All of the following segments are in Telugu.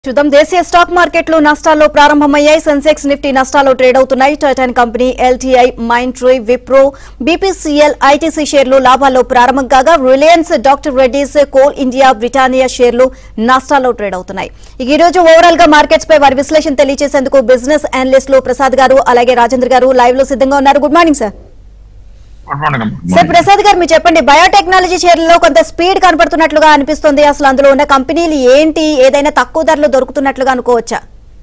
చూద్దాం దేశీయ స్టాక్ మార్కెట్లు నష్టాల్లో ప్రారంభమయ్యాయి సెన్సెక్స్ నిఫ్టీ నష్టాల్లో ట్రేడ్ అవుతున్నాయి Titan company LTI Mindtree Wipro BPCL ITC షేర్లు లాభాల్లో ప్రారంభం కాగా Reliance doctor Reddy's coal India Britannia షేర్లు నష్టాల్లో ట్రేడ్ అవుతున్నాయి ఇక ఈ రోజు ఓవరాల్ గా మార్కెట్స్ పై వారి విశ్లేషణ తెలియజేసేందుకు బిజినెస్ అనలిస్టులు ప్రసాద్ గారు అలాగే రాజేంద్ర గారు లైవ్ లో సిద్ధంగా ఉన్నారు good morning sir good morning అమ్మా. సార్ ప్రసాద్ గారు మీరు చెప్పండి బయోటెక్నాలజీ షేర్లలో కొంత స్పీడ్ కనపడుతున్నట్లుగా అనిపిస్తుంది అసలు అందులో ఉన్న కంపెనీలు ఏంటి ఏదైనా తక్కువ ధరలో దొరుకుతున్నట్లుగా అనుకోవచ్చా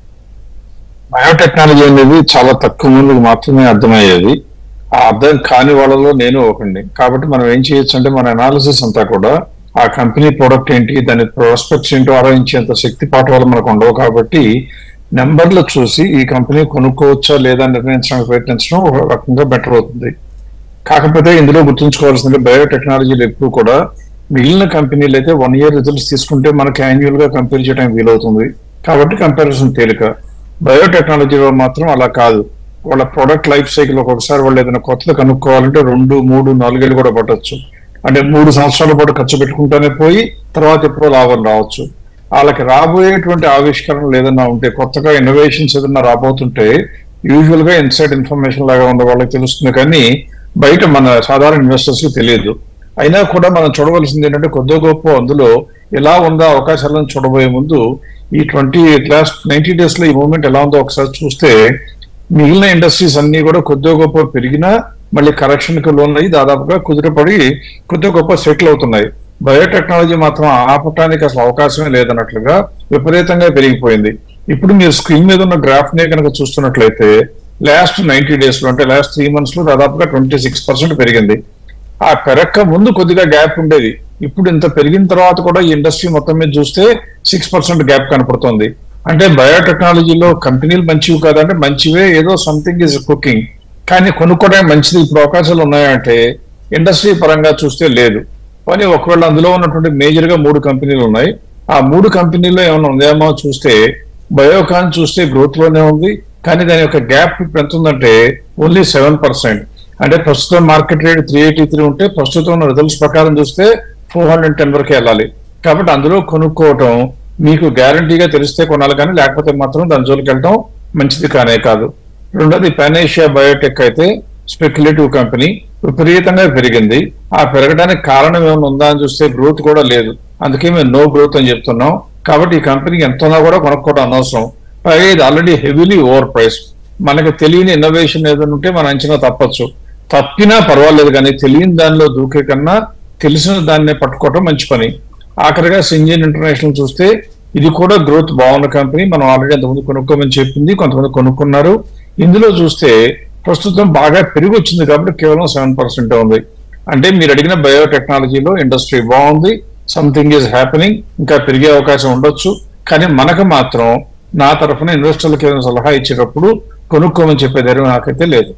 బయోటెక్నాలజీ అనేది చాలా తక్కువ మందికి మాత్రమే అర్థమయ్యేది ఆ అర్థం కాని వాళ్ళలో నేను ఒకటి కాబట్టి మనం ఏం చేయొచ్చు అంటే మన అనాలిసిస్ అంతా కూడా ఆ కంపెనీ ప్రోడక్ట్ ఏంటి దాని ప్రాస్పెక్ట్స్ ఏంటో ఆలోచించేంత శక్తి పాటు వల్ల మనకు ఉండవు కాబట్టి నెంబర్లు చూసి ఈ కంపెనీ కొనుక్కోవచ్చా లేదా నిర్ణయించడానికి ప్రయత్నించడం ఒక రకంగా బెటర్ అవుతుంది కాకపోతే ఇందులో గుర్తుంచుకోవాల్సింది బయోటెక్నాలజీలు ఎప్పుడు కూడా మిగిలిన కంపెనీలు అయితే వన్ ఇయర్ రిజల్ట్స్ తీసుకుంటే మనకి యాన్యువల్ గా కంపేర్ చేయడానికి వీలవుతుంది కాబట్టి కంపారిజన్ తేలిక బయోటెక్నాలజీలో మాత్రం అలా కాదు వాళ్ళ ప్రొడక్ట్ లైఫ్ సైకిల్ ఒక్కొక్కసారి వాళ్ళు ఏదైనా కొత్తది కనుక్కోవాలంటే రెండు మూడు నాలుగేళ్ళు కూడా పట్టొచ్చు అంటే మూడు సంవత్సరాల పాటు ఖర్చు పెట్టుకుంటూనే పోయి తర్వాత ఎప్పుడో లాభం రావచ్చు వాళ్ళకి రాబోయేటువంటి ఆవిష్కరణలు ఏదైనా ఉంటే కొత్తగా ఇన్నోవేషన్స్ ఏదైనా రాబోతుంటే యూజువల్ గా ఇన్సైడ్ ఇన్ఫర్మేషన్ లాగా ఉన్న వాళ్ళకి తెలుస్తుంది కానీ బయట మన సాధారణ ఇన్వెస్టర్స్ కి తెలియదు అయినా కూడా మనం చూడవలసింది ఏంటంటే కొద్ది గొప్ప అందులో ఎలా ఉందో అవకాశాలను చూడబోయే ముందు ఈ ట్వంటీ లాస్ట్ నైన్టీ డేస్ లో ఈ మూమెంట్ ఎలా ఉందో ఒకసారి చూస్తే మిగిలిన ఇండస్ట్రీస్ అన్ని కూడా కొద్దిగా గొప్ప పెరిగినా మళ్ళీ కరెక్షన్ కి లోన్ అయ్యి దాదాపుగా కుదిరపడి కొద్దిగా గొప్ప సెటిల్ అవుతున్నాయి బయోటెక్నాలజీ మాత్రం ఆపటానికి అసలు అవకాశమే లేదన్నట్లుగా విపరీతంగా పెరిగిపోయింది ఇప్పుడు మీరు స్క్రీన్ మీద ఉన్న గ్రాఫ్ నే కనుక చూస్తున్నట్లయితే లాస్ట్ నైన్టీ డేస్ లో అంటే లాస్ట్ త్రీ మంత్స్ లో దాదాపుగా ట్వంటీ సిక్స్ పర్సెంట్ పెరిగింది ఆ పెరక్క ముందు కొద్దిగా గ్యాప్ ఉండేది ఇప్పుడు ఇంత పెరిగిన తర్వాత కూడా ఈ ఇండస్ట్రీ మొత్తం మీద చూస్తే సిక్స్ పర్సెంట్ గ్యాప్ కనపడుతుంది అంటే బయోటెక్నాలజీలో కంపెనీలు మంచివి కాదంటే మంచివే ఏదో సంథింగ్ ఇస్ కుకింగ్ కానీ కొనుక్కోవడానికి మంచిది ఇప్పుడు అవకాశాలు ఉన్నాయంటే ఇండస్ట్రీ పరంగా చూస్తే లేదు కానీ ఒకవేళ అందులో ఉన్నటువంటి మేజర్ గా మూడు కంపెనీలు ఉన్నాయి ఆ మూడు కంపెనీల్లో ఏమైనా ఉందేమో చూస్తే బయోకాన్ చూస్తే గ్రోత్ లోనే ఉంది కానీ దాని యొక్క గ్యాప్ ఇప్పుడు ఎంత ఉందంటే ఓన్లీ సెవెన్ పర్సెంట్ అంటే ప్రస్తుతం market rate three eighty three ఉంటే ప్రస్తుతం ఉన్న రిజల్ట్స్ ప్రకారం చూస్తే ఫోర్ హండ్రెడ్ టెన్ వరకు వెళ్ళాలి కాబట్టి అందులో కొనుక్కోవటం మీకు గ్యారంటీగా తెలిస్తే కొనాలి కానీ లేకపోతే మాత్రం దాని జోలికి వెళ్ళటం మంచిది కానే కాదు రెండోది పానేషియా బయోటెక్ అయితే స్పెక్యులేటివ్ కంపెనీ విపరీతంగా పెరిగింది ఆ పెరగడానికి కారణం ఏమైనా ఉందా అని చూస్తే గ్రోత్ కూడా లేదు అందుకే మేము నో గ్రోత్ అని చెప్తున్నాం కాబట్టి ఈ కంపెనీకి ఎంత ఉన్నా కూడా కొనుక్కోవడం అనవసరం పైగా ఇది ఆల్రెడీ హెవీలీ ఓవర్ ప్రైస్ మనకు తెలియని ఇన్నోవేషన్ ఏదైనా ఉంటే మన అంచనా తప్పచ్చు తప్పినా పర్వాలేదు కానీ తెలియని దానిలో దూకే కన్నా తెలిసిన దాన్నే పట్టుకోవటం మంచి పని ఆఖరిగా సింజిన్ ఇంటర్నేషనల్ చూస్తే ఇది కూడా గ్రోత్ బాగున్న కంపెనీ మనం ఆల్రెడీ అంతకుముందు కొనుక్కోమని చెప్పింది కొంతమంది కొనుక్కున్నారు ఇందులో చూస్తే ప్రస్తుతం బాగా పెరిగి వచ్చింది కాబట్టి కేవలం సెవెన్ పర్సెంట్ ఉంది అంటే మీరు అడిగిన బయోటెక్నాలజీలో ఇండస్ట్రీ బాగుంది సంథింగ్ ఈజ్ హ్యాపెనింగ్ ఇంకా పెరిగే అవకాశం ఉండొచ్చు కానీ మనకు మాత్రం నా తరఫున ఇన్వెస్టర్లకు ఏదైనా సలహా ఇచ్చేటప్పుడు కొనుక్కోమని చెప్పే ధైర్యం నాకైతే లేదు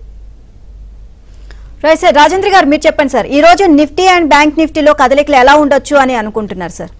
రైట్ సార్ రాజేంద్ర గారు మీరు చెప్పండి సార్ ఈ రోజు నిఫ్టీ అండ్ బ్యాంక్ నిఫ్టీలో కదలికలు ఎలా ఉండొచ్చు అని అనుకుంటున్నారు సార్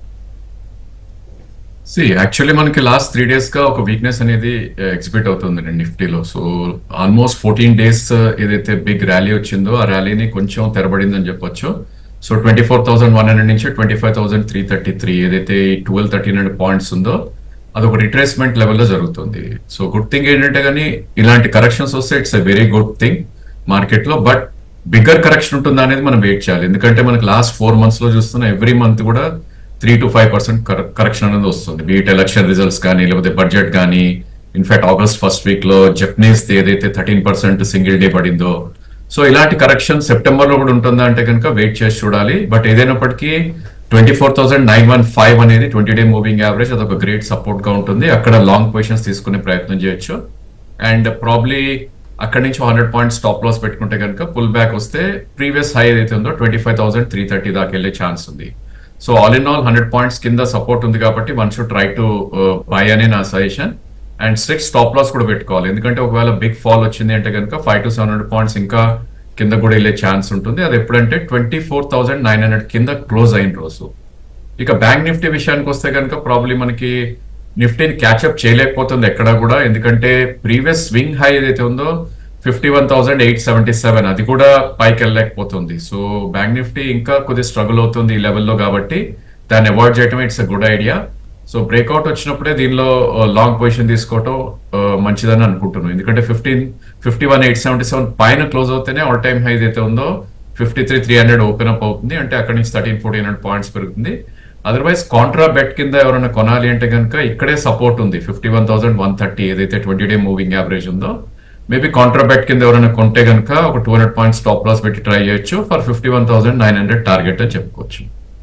సి యాక్చువల్లీ మనకి లాస్ట్ త్రీ డేస్ గా ఒక వీక్నెస్ అనేది ఎగ్జిబిట్ అవుతుంది నిఫ్టీలో సో ఆల్మోస్ట్ ఫోర్టీన్ డేస్ ఏదైతే బిగ్ ర్యాలీ వచ్చిందో ఆ ర్యాలీని కొంచెం తెరబడిందని చెప్పొచ్చు so twenty four thousand one hundred నుంచి twenty five thousand three thirty three ఏదైతే ట్వెల్వ్ థర్టీన్ హండ్రెడ్ పాయింట్స్ ఉందో అదొక రిట్రేస్మెంట్ లెవెల్లో జరుగుతుంది సో గుడ్ థింగ్ ఏంటంటే కానీ ఇలాంటి కరెక్షన్స్ వస్తే it's a very good thing market లో బట్ బిగ్గర్ కరెక్షన్ ఉంటుందా అనేది మనం వెయిట్ చేయాలి ఎందుకంటే మనకి లాస్ట్ ఫోర్ మంత్స్ లో చూస్తున్న ఎవ్రీ మంత్ కూడా three to five percent correction అనేది వస్తుంది బీట్ ఎలక్షన్ రిజల్ట్స్ కానీ లేకపోతే బడ్జెట్ కానీ ఇన్ఫాక్ట్ ఆగస్ట్ ఫస్ట్ వీక్ లో జపనీస్ ఏదైతే థర్టీన్ పర్సెంట్ సింగిల్ డే పడిందో సో ఇలాంటి కరెక్షన్ సెప్టెంబర్ లో కూడా ఉంటుందా అంటే కనుక వెయిట్ చేసి చూడాలి బట్ ఏదైనప్పటికీ twenty four thousand nine one five అనేది ట్వంటీ డే మూవింగ్ యావరేజ్ అదొక గ్రేట్ సపోర్ట్ గా ఉంటుంది అక్కడ లాంగ్ పొజిషన్స్ తీసుకునే ప్రయత్నం చేయొచ్చు అండ్ ప్రాబ్లీ అక్కడి నుంచి హండ్రెడ్ పాయింట్స్ స్టాప్ లాస్ పెట్టుకుంటే కనుక పుల్ బ్యాక్ వస్తే ప్రీవియస్ హై ఏదైతే ఉందో twenty five thousand three thirty దాకా వెళ్ళే ఛాన్స్ ఉంది so all in all hundred points కింద సపోర్ట్ ఉంది కాబట్టి one should try to buy అనే నా suggestion and strict stop loss కూడా పెట్టుకోవాలి ఎందుకంటే ఒకవేళ బిగ్ ఫాల్ వచ్చింది అంటే కనుక five to seven hundred points ఇంకా కింద కూడా వెళ్ళే ఛాన్స్ ఉంటుంది అది ఎప్పుడంటే twenty four thousand nine hundred కింద క్లోజ్ అయిన రోజు ఇక బ్యాంక్ నిఫ్టీ విషయానికి వస్తే కనుక ప్రాబ్లీ మనకి నిఫ్టీని క్యాచ్అప్ చేయలేకపోతుంది ఎక్కడ కూడా ఎందుకంటే ప్రీవియస్ స్వింగ్ హై ఏదైతే ఉందో fifty one thousand eight seventy seven అది కూడా పైకి వెళ్ళలేకపోతుంది సో బ్యాంక్ నిఫ్టీ ఇంకా కొద్దిగా స్ట్రగుల్ అవుతుంది ఈ లెవెల్లో కాబట్టి దాన్ని అవాయిడ్ చేయడం it's a good idea so breakout వచ్చినప్పుడే దీనిలో లాంగ్ పొజిషన్ తీసుకోవటం ఆ, మంచిదని అనుకుంటున్నాను ఎందుకంటే fifteen fifty one eight seventy seven పైన క్లోజ్ అవుతేనే ఆల్ టైమ్ హై ఏదైతే ఉందో fifty three three hundred open up అవుతుంది అంటే అక్కడ నుంచి థర్టీన్ ఫోర్టీన్ హండ్రెడ్ పాయింట్స్ పెరుగుతుంది అదర్వైజ్ కాంట్రా బెట్ కింద ఎవరైనా కొనాలి అంటే కనుక ఇక్కడే సపోర్ట్ ఉంది fifty one thousand one thirty ఏదైతే ట్వంటీ డే మూవింగ్ యావరేజ్ ఉందో మేబీ కాంట్రా బెట్ కింద ఎవరైనా కొంటే కనుక ఒక two hundred points top loss పెట్టి ట్రై చేయొచ్చు for fifty one thousand nine hundred target అని చెప్పుకోవచ్చు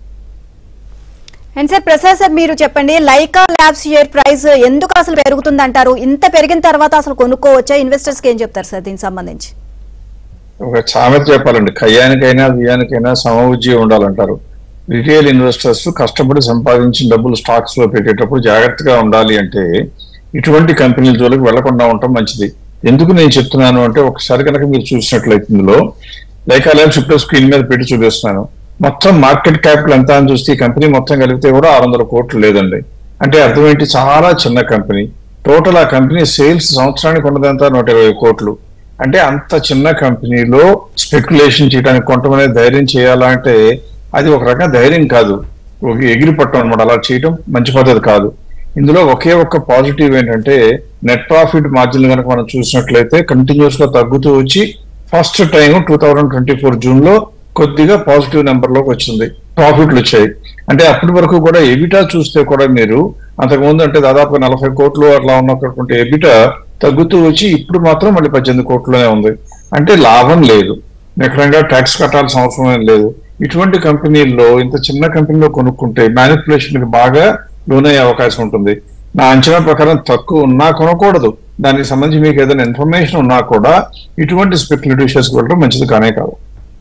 అండ్ సార్ ప్రసాద్ సార్ మీరు చెప్పండి లైకా ల్యాబ్స్ షేర్ ప్రైస్ ఎందుకు అసలు పెరుగుతుంది అంటారు ఇంత పెరిగిన తర్వాత అసలు కొనుక్కోవచ్చా ఇన్వెస్టర్స్ కి ఏం చెప్తారు సార్ దీనికి సంబంధించి ఒక సామెత చెప్పాలండి కయ్యానికైనా బియ్యానికైనా సమవుజ్జి ఉండాలంటారు రిటైల్ ఇన్వెస్టర్స్ కష్టపడి సంపాదించిన డబ్బులు స్టాక్స్ లో పెట్టేటప్పుడు జాగ్రత్తగా ఉండాలి అంటే ఇటువంటి కంపెనీల జోలికి వెళ్లకుండా ఉండటం మంచిది ఎందుకు నేను చెప్తున్నాను అంటే ఒకసారి కనుక మీరు చూసినట్లయితే ఇందులో లైక్ అలా ఇప్పుడు స్క్రీన్ మీద పెట్టి చూపిస్తున్నాను మొత్తం మార్కెట్ క్యాపిటల్ ఎంత అని చూస్తే ఈ కంపెనీ మొత్తం కలిపితే కూడా ఆరు వందల కోట్లు లేదండి అంటే అర్థం ఏంటి చాలా చిన్న కంపెనీ టోటల్ ఆ కంపెనీ సేల్స్ సంవత్సరానికి ఉన్నదంతా నూట ఇరవై కోట్లు అంటే అంత చిన్న కంపెనీలో స్పెక్యులేషన్ చేయడానికి కొంతమంది ధైర్యం చేయాలంటే అది ఒక రకం ధైర్యం కాదు ఒక ఎగిరి పట్టం అనమాట అలా చేయడం మంచి పద్ధతి కాదు ఇందులో ఒకే ఒక్క పాజిటివ్ ఏంటంటే నెట్ ప్రాఫిట్ మార్జిన్ కనుక మనం చూసినట్లయితే కంటిన్యూస్ గా తగ్గుతూ వచ్చి first time two thousand twenty four June లో కొద్దిగా పాజిటివ్ నెంబర్ లోకి వచ్చింది ప్రాఫిట్లు వచ్చాయి అంటే అప్పటి వరకు కూడా ఎబిటా చూస్తే కూడా మీరు అంతకుముందు అంటే దాదాపు నలభై కోట్లు అట్లా ఉన్నటువంటి ఎబిటా తగ్గుతూ వచ్చి ఇప్పుడు మాత్రం మళ్ళీ పద్దెనిమిది కోట్లనే ఉంది అంటే లాభం లేదు నికరంగా ట్యాక్స్ కట్టాల్సిన అవసరం ఏం లేదు ఇటువంటి కంపెనీల్లో ఇంత చిన్న కంపెనీలో కొనుక్కుంటే మ్యానిపులేషన్ కి బాగా లోనయ్యే అవకాశం ఉంటుంది నా అంచనా ప్రకారం తక్కువ ఉన్నా కొనకూడదు దానికి సంబంధించి మీకు ఏదైనా ఇన్ఫర్మేషన్ ఉన్నా కూడా ఇటువంటి స్పెక్యులేటివ్ షేర్స్ వెళ్ళడం మంచిది కానే కాదు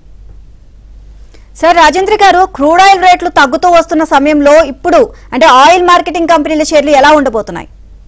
సార్ రాజేంద్ర గారు క్రూడ్ ఆయిల్ రేట్లు తగ్గుతూ వస్తున్న సమయంలో ఇప్పుడు అంటే ఆయిల్ మార్కెటింగ్ కంపెనీల షేర్లు ఎలా ఉండబోతున్నాయి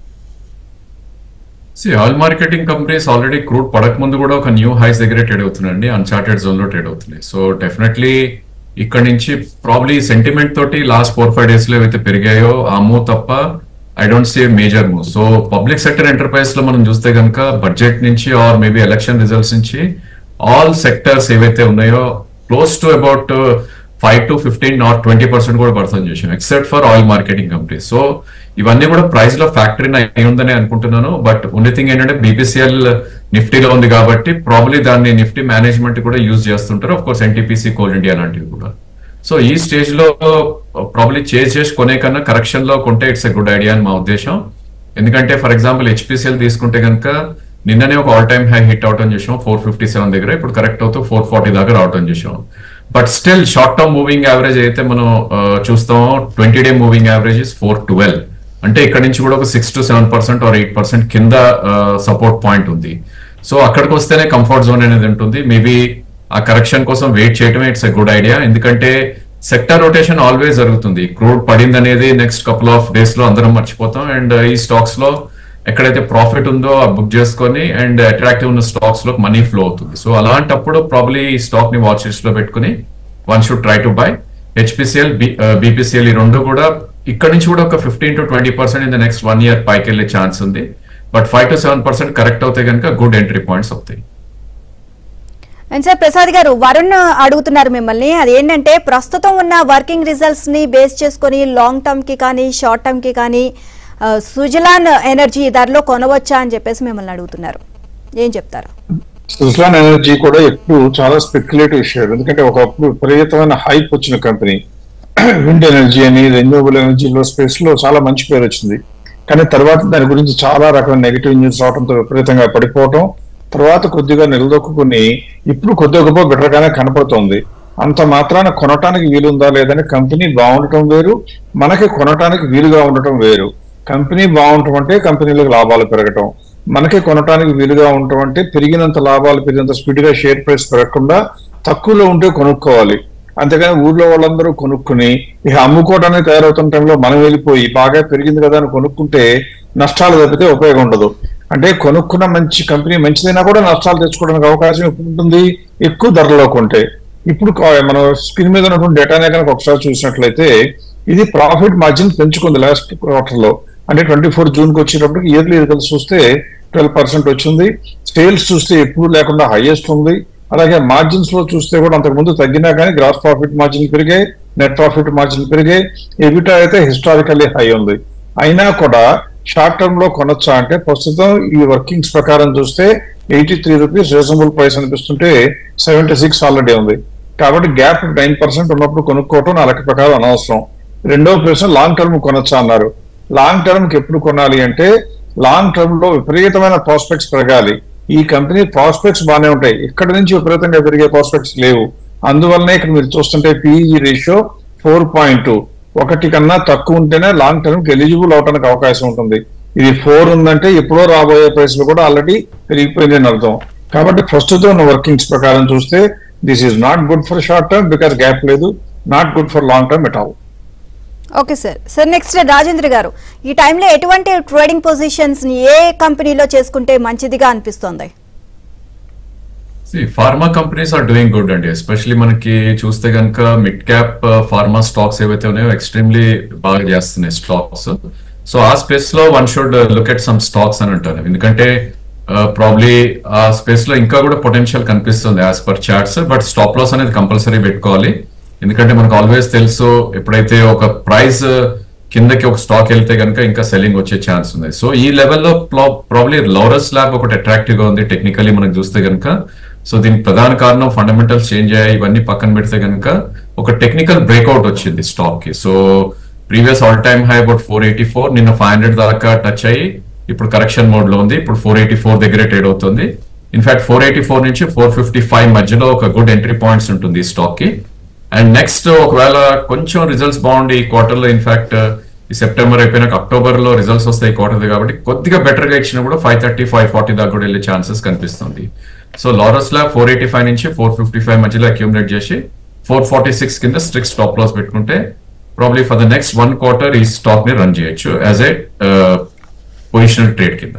see oil marketing companies already crude పడక ముందు కూడా ఒక న్యూ హైస్ దగ్గర ట్రేడ్ అవుతున్నాయండి అన్చార్టెడ్ జోన్ లో ట్రేడ్ అవుతున్నాయి సో డెఫినెట్లీ ఇక్కడ నుంచి ప్రాబ్లీ సెంటిమెంట్ తోటి లాస్ట్ ఫోర్ ఫైవ్ డేస్ లో ఏవైతే పెరిగాయో ఆ మూవ్ తప్ప I don't see major move so public sector enterprise లో మనం చూస్తే కనుక బడ్జెట్ నుంచి ఆర్ మేబీ ఎలక్షన్ రిజల్ట్స్ నుంచి ఆల్ సెక్టర్స్ ఏవైతే ఉన్నాయో close to about five to fifteen not twenty percent కూడా పర్సన్ చేసాం except for oil marketing companies so ఇవన్నీ కూడా ప్రైస్ లో ఫ్యాక్టరీ అయి ఉందని అనుకుంటున్నాను బట్ ఓన్లీ థింగ్ ఏంటంటే బీపీసీఎల్ నిఫ్టీలో ఉంది కాబట్టి ప్రాబ్లీ దాన్ని నిఫ్టీ మేనేజ్మెంట్ కూడా యూజ్ చేస్తుంటారు of course NTPC Coal India లాంటివి కూడా సో ఈ స్టేజ్ లో ప్రాబ్లీ చేజ్ చేసి కొనే కన్నా కరెక్షన్ లో కొంటే ఇట్స్ ఎ గుడ్ ఐడియా అని మా ఉద్దేశం ఎందుకంటే ఫర్ ఎగ్జాంపుల్ హెచ్పిసిఎల్ తీసుకుంటే కనుక నిన్ననే ఒక ఆల్ టైమ్ హై హిట్ అవటం చేసాం ఫోర్ ఫిఫ్టీ సెవెన్ దగ్గర ఇప్పుడు కరెక్ట్ అవుతూ ఫోర్ ఫార్టీ దాకా రావటం చేసాం but still short term moving average అయితే మనం ఆ, చూస్తామో twenty day moving average is four twelve అంటే ఇక్కడ నుంచి కూడా ఒక six to seven percent or eight percent కింద సపోర్ట్ పాయింట్ ఉంది సో అక్కడికి వస్తేనే కంఫర్ట్ జోన్ అనేది ఉంటుంది మేబీ ఆ కరెక్షన్ కోసం వెయిట్ చేయడమే ఇట్స్ ఎ గుడ్ ఐడియా ఎందుకంటే సెక్టర్ రొటేషన్ ఆల్వేస్ జరుగుతుంది క్రూడ్ పడింది అనేది నెక్స్ట్ కపుల్ ఆఫ్ డేస్ లో అందరం మర్చిపోతాం అండ్ ఈ స్టాక్స్ లో ఎక్కడైతే ప్రాఫిట్ ఉందో బుక్ చేసుకొని అండ్ అట్రాక్టివ్ ఉన్న స్టాక్స్ లో మనీ ఫ్లో అవుతుంది సో అలాంటప్పుడు ప్రాబ్లీ ఈ స్టాక్ ని వాచ్ లిస్ట్ లో పెట్టుకుని one should try to buy HPCL BPCL ఈ రెండు కూడా ఇక్కడ నుంచి కూడా ఒక fifteen to twenty percent in the next one year పైకి వెళ్ళే ఛాన్స్ ఉంది but five to seven percent correct అవుతాయి కనుక గుడ్ ఎంట్రీ పాయింట్స్ అవుతాయి అండ్ సార్ ప్రసాద్ గారు వరుణ్ అడుగుతున్నారు మిమ్మల్ని అదేంటంటే ప్రస్తుతం ఉన్న వర్కింగ్ రిజల్ట్స్ ని బేస్ చేసుకొని లాంగ్ టర్మ్ కి కానీ షార్ట్ టర్మ్ కి కానీ ఆ, సుజలాన్ ఎనర్జీ ధరలో కొనవచ్చా అని చెప్పేసి మిమ్మల్ని అడుగుతున్నారు ఏం చెప్తారు సుజలాన్ ఎనర్జీ కూడా ఎప్పుడు చాలా స్పెక్యులేటివ్ షేర్ ఎందుకంటే ఒకప్పుడు విపరీతమైన హైప్ వచ్చిన కంపెనీ విండ్ ఎనర్జీ అని రెన్యూవబుల్ ఎనర్జీలో స్పేస్ లో చాలా మంచి పేరు వచ్చింది కానీ తర్వాత దాని గురించి చాలా రకమైన నెగిటివ్ న్యూస్ రావడంతో విపరీతంగా పడిపోవటం తర్వాత కొద్దిగా నిలదొక్కుని ఇప్పుడు కొద్దిగా గొప్ప బెటర్ గానే కనపడుతోంది అంత మాత్రాన కొనటానికి వీలుందా లేదని కంపెనీ బాగుండటం వేరు మనకి కొనటానికి వీలుగా ఉండటం వేరు కంపెనీ బాగుండటం అంటే కంపెనీలకు లాభాలు పెరగటం మనకి కొనటానికి వీలుగా ఉండటం అంటే పెరిగినంత లాభాలు పెరిగినంత స్పీడ్ గా షేర్ ప్రైస్ పెరగకుండా తక్కువలో ఉంటే కొనుక్కోవాలి అంతేగాని ఊర్లో వాళ్ళందరూ కొనుక్కుని ఇక అమ్ముకోవడానికి తయారవుతున్న టైంలో మనం వెళ్ళిపోయి బాగా పెరిగింది కదా అని కొనుక్కుంటే నష్టాలు తప్పితే ఉపయోగం ఉండదు అంటే కొనుక్కున్న మంచి కంపెనీ మంచిదైనా కూడా నష్టాలు తెచ్చుకోవడానికి అవకాశం ఎప్పుడు ఉంటుంది ఎక్కువ ధరలో కొంటే ఇప్పుడు కా- మనం స్క్రీన్ మీద ఉన్నటువంటి డేటానే కనుక ఒకసారి చూసినట్లయితే ఇది ప్రాఫిట్ మార్జిన్ పెంచుకుంది లాస్ట్ క్వార్టర్ లో అంటే ట్వంటీ ఫోర్ జూన్ కి వచ్చేటప్పటికి ఇయర్లీ రిజల్ట్స్ చూస్తే ట్వెల్వ్ పర్సెంట్ వచ్చింది సేల్స్ చూస్తే ఎప్పుడు లేకుండా హైయెస్ట్ ఉంది అలాగే మార్జిన్స్ లో చూస్తే కూడా అంతకుముందు తగ్గినా కానీ గ్రాస్ ప్రాఫిట్ మార్జిన్ పెరిగాయి నెట్ ప్రాఫిట్ మార్జిన్ పెరిగాయి ఎబిటా అయితే హిస్టారికల్లీ హై ఉంది అయినా కూడా షార్ట్ టర్మ్ లో కొనొచ్చా అంటే ప్రస్తుతం ఈ వర్కింగ్స్ ప్రకారం చూస్తే eighty three rupees reasonable price అనిపిస్తుంటే సెవెంటీ సిక్స్ ఆల్రెడీ ఉంది కాబట్టి గ్యాప్ నైన్ పర్సెంట్ ఉన్నప్పుడు కొనుక్కోవటం నా లెక్క ప్రకారం అనవసరం రెండో ప్రశ్న లాంగ్ టర్మ్ కొనొచ్చా అన్నారు లాంగ్ టర్మ్ కి ఎప్పుడు కొనాలి అంటే లాంగ్ టర్మ్ లో విపరీతమైన ప్రాస్పెక్ట్స్ పెరగాలి ఈ కంపెనీ ప్రాస్పెక్ట్స్ బాగానే ఉంటాయి ఇక్కడ నుంచి విపరీతంగా పెరిగే ప్రాస్పెక్ట్స్ లేవు అందువల్లనే ఇక్కడ మీరు చూస్తుంటే PEG ratio four point two ఒకటి కన్నా తక్కువ ఉంటేనే లాంగ్ టర్మ్ కి ఎలిజిబుల్ అవడానికి అవకాశం ఉంటుంది ఇది ఫోర్ ఉందంటే ఎప్పుడో రాబోయే ప్రైస్లు కూడా ఆల్రెడీ పెరిగిపోయింది అని అర్థం కాబట్టి ప్రస్తుతం ఉన్న వర్కింగ్స్ ప్రకారం చూస్తే this is not good for short term because gap లేదు not good for long term at all okay sir sir next Rajendra గారు ఈ టైంలో ఎటువంటి ట్రేడింగ్ పొజిషన్స్ ని ఏ కంపెనీలో చేసుకుంటే మంచిదిగా అనిపిస్తోంది pharma companies are doing good అండి ఎస్పెషల్లీ మనకి చూస్తే కనుక మిడ్ క్యాప్ ఫార్మా స్టాక్స్ ఏవైతే ఉన్నాయో ఎక్స్ట్రీమ్లీ బాగా చేస్తున్నాయి స్టాక్స్ సో ఆ స్పేస్ లో one should look at some stocks అని అంటాను ఎందుకంటే ప్రాబ్లీ ఆ స్పేస్ లో ఇంకా కూడా పొటెన్షియల్ కనిపిస్తుంది as per charts but stop loss అనేది కంపల్సరీ పెట్టుకోవాలి ఎందుకంటే మనకు ఆల్వేస్ తెలుసు ఎప్పుడైతే ఒక ప్రైస్ కిందకి ఒక స్టాక్ వెళ్తే కనుక ఇంకా సెల్లింగ్ వచ్చే ఛాన్స్ ఉంది సో ఈ లెవెల్లో ప్రాబ్లీ లౌరస్ ల్యాబ్ ఒకటి అట్రాక్టివ్ గా ఉంది టెక్నికలీ మనకు చూస్తే కనుక సో దీనికి ప్రధాన కారణం ఫండమెంటల్స్ చేంజ్ అయ్యాయి ఇవన్నీ పక్కన పెడితే కనుక ఒక టెక్నికల్ బ్రేక్అవుట్ వచ్చింది స్టాక్ కి so previous all time high about four eighty four నిన్న ఫైవ్ హండ్రెడ్ దాకా టచ్ అయ్యి ఇప్పుడు కరెక్షన్ మోడ్ లో ఉంది ఇప్పుడు ఫోర్ ఎయిటీ ఫోర్ దగ్గరే ట్రేడ్ అవుతుంది ఇన్ఫాక్ట్ ఫోర్ ఎయిటీ ఫోర్ నుంచి ఫోర్ ఫిఫ్టీ ఫైవ్ మధ్యలో ఒక గుడ్ ఎంట్రీ పాయింట్స్ ఉంటుంది ఈ స్టాక్ కి అండ్ నెక్స్ట్ ఒకవేళ కొంచెం రిజల్ట్స్ బాగుండి ఈ క్వార్టర్ లో ఇన్ఫాక్ట్ ఈ సెప్టెంబర్ అయిపోయినాక అక్టోబర్ లో రిజల్ట్స్ వస్తాయి క్వార్టర్ కాబట్టి కొద్దిగా బెటర్ గా ఇచ్చినా కూడా ఫైవ్ థర్టీ ఫైవ్ ఫార్టీ దాకా కూడా వెళ్ళే ఛాన్సెస్ కనిపిస్తుంది so Laurus lab four eighty five నుంచి ఫోర్ ఫిఫ్టీ ఫైవ్ మధ్యలో అక్యూములేట్ చేసి ఫోర్ ఫార్టీ సిక్స్ కింద స్ట్రిక్ట్ స్టాప్ లాస్ పెట్టుకుంటే probably for the next one quarter ఈ స్టాక్ ని రన్ చేయొచ్చు యాజ్ ఏ పొజిషనల్ ట్రేడ్ కింద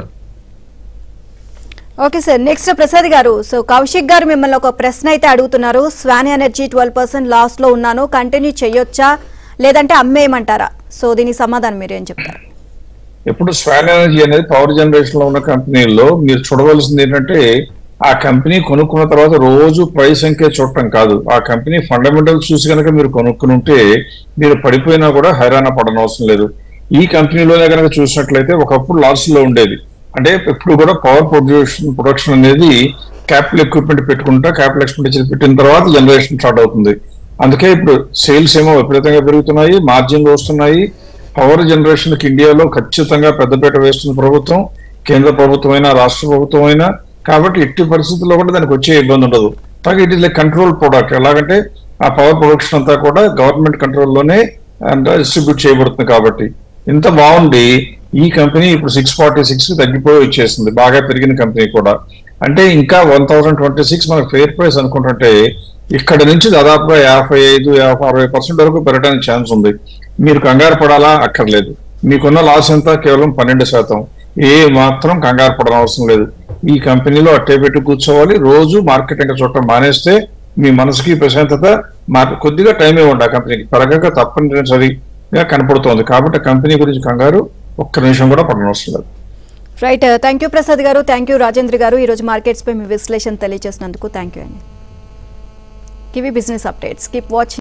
ఓకే సార్ నెక్స్ట్ ప్రసాద్ గారు సో కౌశిక్ గారు మిమ్మల్ని ఒక ప్రశ్న అయితే అడుగుతున్నారు Swan Energy twelve percent loss లో ఉన్నాను కంటిన్యూ చేయొచ్చా లేదంటే అమ్మేయమంటారా సో దీనికి సమాధానం మీరు ఏం చెప్తారు ఇప్పుడు స్వాన్ ఎనర్జీ అనేది పవర్ జనరేషన్ లో ఉన్న కంపెనీల్లో మీరు చూడవలసింది ఏంటంటే ఆ కంపెనీ కొనుక్కున్న తర్వాత రోజు ప్రైస్ అంకే చూడటం కాదు ఆ కంపెనీ ఫండమెంటల్స్ చూసి కనుక మీరు కొనుక్కుని ఉంటే మీరు పడిపోయినా కూడా హైరాణ పడనవసరం లేదు ఈ కంపెనీలోనే కనుక చూసినట్లయితే ఒకప్పుడు లాస్ లో ఉండేది అంటే ఇప్పుడు కూడా పవర్ ప్రొడ్యూషన్ ప్రొడక్షన్ అనేది క్యాపిటల్ ఎక్విప్మెంట్ పెట్టుకుంటా క్యాపిటల్ ఎక్స్పెండిచర్ పెట్టిన తర్వాత జనరేషన్ స్టార్ట్ అవుతుంది అందుకే ఇప్పుడు సేల్స్ ఏమో విపరీతంగా పెరుగుతున్నాయి మార్జిన్లు వస్తున్నాయి పవర్ జనరేషన్ కి ఇండియాలో ఖచ్చితంగా పెద్దపీట వేస్తున్న ప్రభుత్వం కేంద్ర ప్రభుత్వం అయినా రాష్ట్ర ప్రభుత్వం అయినా కాబట్టి ఎట్టి పరిస్థితుల్లో కూడా దానికి వచ్చే ఇబ్బంది ఉండదు అలాగే ఇట్ ఇస్ కంట్రోల్ ప్రోడక్ట్ ఎలాగంటే ఆ పవర్ ప్రొడక్షన్ అంతా కూడా గవర్నమెంట్ కంట్రోల్లోనే డిస్ట్రిబ్యూట్ చేయబడుతుంది కాబట్టి ఇంత బాగుంది ఈ కంపెనీ ఇప్పుడు సిక్స్ ఫార్టీ సిక్స్ తగ్గిపోయి వచ్చేసింది బాగా పెరిగిన కంపెనీ కూడా అంటే ఇంకా వన్ థౌసండ్ ట్వంటీ సిక్స్ మనకు ఫెయిర్ ప్రైస్ అనుకుంటుంటే ఇక్కడ నుంచి దాదాపుగా యాభై ఐదు యాభై అరవై పర్సెంట్ వరకు పెరగడానికి ఛాన్స్ ఉంది మీరు కంగారు పడాలా అక్కర్లేదు మీకున్న లాస్ ఎంత కేవలం పన్నెండు శాతం ఏ మాత్రం కంగారు పడడం అవసరం లేదు ఈ కంపెనీలో అట్టే పెట్టి కూర్చోవాలి రోజు మార్కెట్ ఇంకా చూడటం మానేస్తే మీ మనసుకి ప్రశాంతత మార్- కొద్దిగా టైం ఇవ్వండి ఆ కంపెనీకి పెరగక తప్పనిసరిగా కనపడుతోంది కాబట్టి ఆ కంపెనీ గురించి కంగారు ఒక్క నిమిషం కూడా పడనవసరం లేదు రైట్ థ్యాంక్ యూ ప్రసాద్ గారు థ్యాంక్ యూ రాజేంద్ర గారు ఈ రోజు మార్కెట్స్ పై మీ విశ్లేషణ తెలియజేసినందుకు థ్యాంక్ యూ అండి Kiwi business updates keep watching